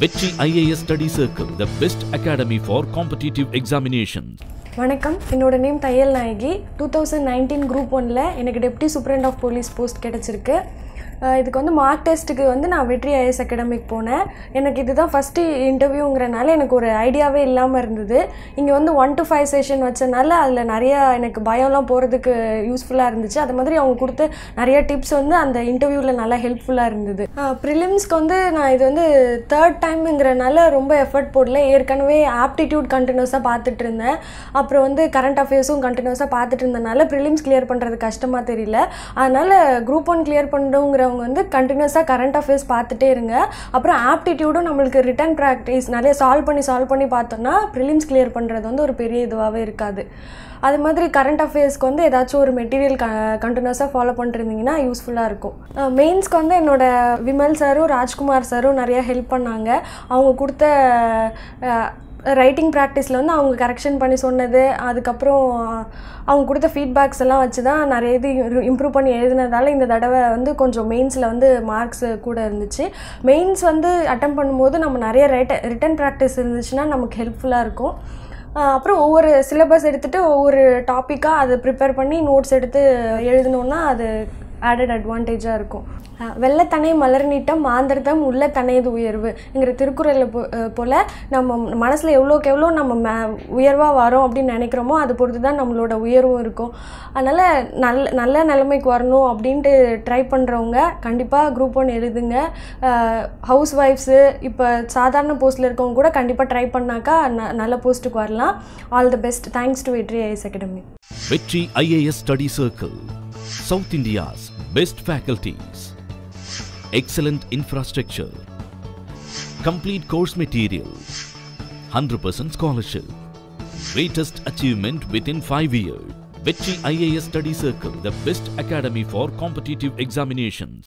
Vetchi IAS Study Circle, the best academy for competitive examinations. வணக்கம் என்னோட name Thaiyal Nayaki two thousand nineteen group ஒனில் எனக்கு deputy superintendent of police post கிடச்சிருக்கு அஹ் இதுக்கு வந்து மார்க் டெஸ்ட்டுக்கு வந்து நான் வெற்றி ஐஎஸ் அகாடமிக் போனேன் எனக்கு இதுதான் ஃபஸ்ட்டு இன்டர்வியூங்கிறனால எனக்கு ஒரு ஐடியாவே இல்லாமல் இருந்தது இங்கே வந்து ஒன் டு ஃபைவ் செஷன் வச்சனால அதில் நிறையா எனக்கு பயம்லாம் போகிறதுக்கு யூஸ்ஃபுல்லாக இருந்துச்சு அது மாதிரி அவங்க கொடுத்த நிறைய டிப்ஸ் வந்து அந்த இன்டர்வியூவில் நல்லா ஹெல்ப்ஃபுல்லாக இருந்தது ப்ரிலிம்ஸ்க்கு வந்து நான் இது வந்து தேர்ட் டைம்ங்கிறனால ரொம்ப எஃபர்ட் போடல ஏற்கனவே ஆப்டிடியூட் கண்டினியூஸாக பார்த்துட்டு இருந்தேன் அப்புறம் வந்து கரண்ட் அஃபேர்ஸும் கண்டினியூஸாக பார்த்துட்டு இருந்தனால ப்ரிலிம்ஸ் கிளியர் பண்ணுறது கஷ்டமாக தெரியல அதனால் குரூப் ஒன் கிளியர் பண்ணுறவங்கிறவங்க வந்து கண்டினியூஸாக கரண்ட் அஃபேர்ஸ் பார்த்துட்டே இருங்க அப்புறம் ஆப்டிடியூடும் நம்மளுக்கு ரிட்டன் ப்ராக்டிஸ் நிறைய சால்வ் பண்ணி சால்வ் பண்ணி பார்த்தோம்னா ப்ரிலிம்ஸ் கிளியர் பண்ணுறது வந்து ஒரு பெரிய இதுவாகவே இருக்காது அது மாதிரி கரண்ட் அஃபேர்ஸ்க்கு வந்து ஏதாச்சும் ஒரு மெட்டீரியல் க கண்டினியூஸாக ஃபாலோ பண்ணிருந்தீங்கன்னா யூஸ்ஃபுல்லாக இருக்கும் மெயின்ஸ்க்கு வந்து என்னோட விமல் சாரும் ராஜ்குமார் சாரும் நிறைய ஹெல்ப் பண்ணாங்க அவங்க கொடுத்த ரைட்டிங் ப்ராக்டிஸில் வந்து அவங்க கரெக்ஷன் பண்ணி சொன்னது அதுக்கப்புறம் அவங்க கொடுத்த ஃபீட்பேக்ஸ் எல்லாம் வச்சு தான் நிறைய இது இம்ப்ரூவ் பண்ணி எழுதினதால இந்த தடவை வந்து கொஞ்சம் மெயின்ஸில் வந்து மார்க்ஸ் கூட இருந்துச்சு மெயின்ஸ் வந்து அட்டம் பண்ணும்போது நம்ம நிறைய ரைட்ட ரிட்டன் ப்ராக்டிஸ் இருந்துச்சுன்னா நமக்கு ஹெல்ப்ஃபுல்லாக இருக்கும் ஆஹ் அப்புறம் ஒவ்வொரு சிலபஸ் எடுத்துகிட்டு ஒவ்வொரு டாப்பிக்காக அதை ப்ரிப்பேர் பண்ணி நோட்ஸ் எடுத்து எழுதினோன்னா அது ஆடட் அட்வான்டேஜாக இருக்கும் அஹ் வெள்ளத்தனை மலர் நீட்டம் மாந்தர்தம் உள்ள தனையது உயர்வுங்கிற திருக்குறளில் போ அஹ் போல் நம்ம மனசில் எவ்வளோக்கு எவ்வளோ நம்ம மே உயர்வாக வரோம் அப்படின்னு நினைக்கிறோமோ அது பொறுத்து தான் நம்மளோட உயர்வும் இருக்கும் அதனால் நல்ல நல்ல நிலைமைக்கு வரணும் அப்படின்ட்டு ட்ரை பண்ணுறவங்க கண்டிப்பாக குரூப் ஒன் எழுதுங்க ஹவுஸ் ஒய்ஃப்ஸு இப்போ சாதாரண போஸ்ட்டில் இருக்கவங்க கூட கண்டிப்பாக ட்ரை பண்ணாக்கா ந நல்ல போஸ்ட்டுக்கு வரலாம் all the best thanks to Vetri IAS academy Vetchi IAS Study Circle, South India's best faculties, excellent infrastructure, complete course material, 100% scholarship, greatest achievement within 5 years. Vetchi IAS Study Circle, the best academy for competitive examinations.